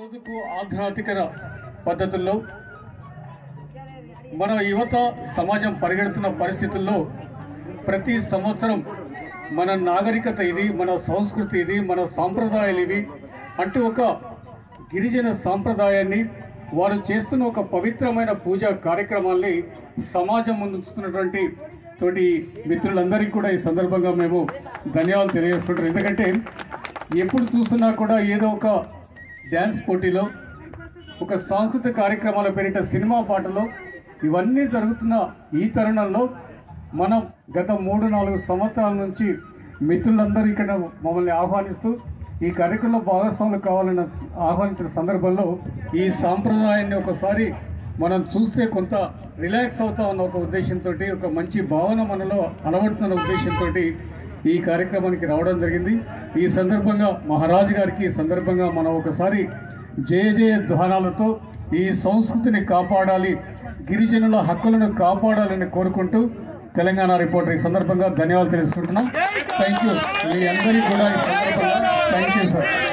రోజుకు ఆధ్యాత్మిక పద్ధతుల్లో మన యువత సమాజం పరిగెడుతున్న పరిస్థితుల్లో ప్రతి సంవత్సరం మన నాగరికత ఇది మన సంస్కృతి ఇది మన సాంప్రదాయాలు ఇవి అంటూ ఒక గిరిజన సాంప్రదాయాన్ని వారు చేస్తున్న ఒక పవిత్రమైన పూజా కార్యక్రమాల్ని సమాజం ముందుస్తున్నటువంటి తోటి మిత్రులందరికీ కూడా ఈ సందర్భంగా మేము ధన్యవాదాలు తెలియజేస్తుంటాం ఎందుకంటే ఎప్పుడు చూస్తున్నా కూడా ఏదో ఒక డ్యాన్స్ పోటీలో ఒక సాంస్కృతిక కార్యక్రమాల పేరిట సినిమా పాటలో ఇవన్నీ జరుగుతున్న ఈ తరుణంలో మనం గత మూడు నాలుగు సంవత్సరాల నుంచి మిత్రులందరూ ఇక్కడ మమ్మల్ని ఆహ్వానిస్తూ ఈ కార్యక్రమంలో భాగస్వాములు కావాలని ఆహ్వానించిన సందర్భంలో ఈ సాంప్రదాయాన్ని ఒకసారి మనం చూస్తే కొంత రిలాక్స్ అవుతా ఉన్న ఒక ఉద్దేశంతో ఒక మంచి భావన మనలో అలవడుతున్న ఉద్దేశంతో ఈ కార్యక్రమానికి రావడం జరిగింది ఈ సందర్భంగా మహారాజు గారికి ఈ సందర్భంగా మనం ఒకసారి జయ జయ ధ్వానాలతో ఈ సంస్కృతిని కాపాడాలి గిరిజనుల హక్కులను కాపాడాలని కోరుకుంటూ తెలంగాణ రిపోర్టర్ ఈ సందర్భంగా ధన్యవాదాలు తెలుసుకుంటున్నాం థ్యాంక్ యూ మీ అందరికీ కూడా ఈ సందర్భంగా థ్యాంక్ యూ సార్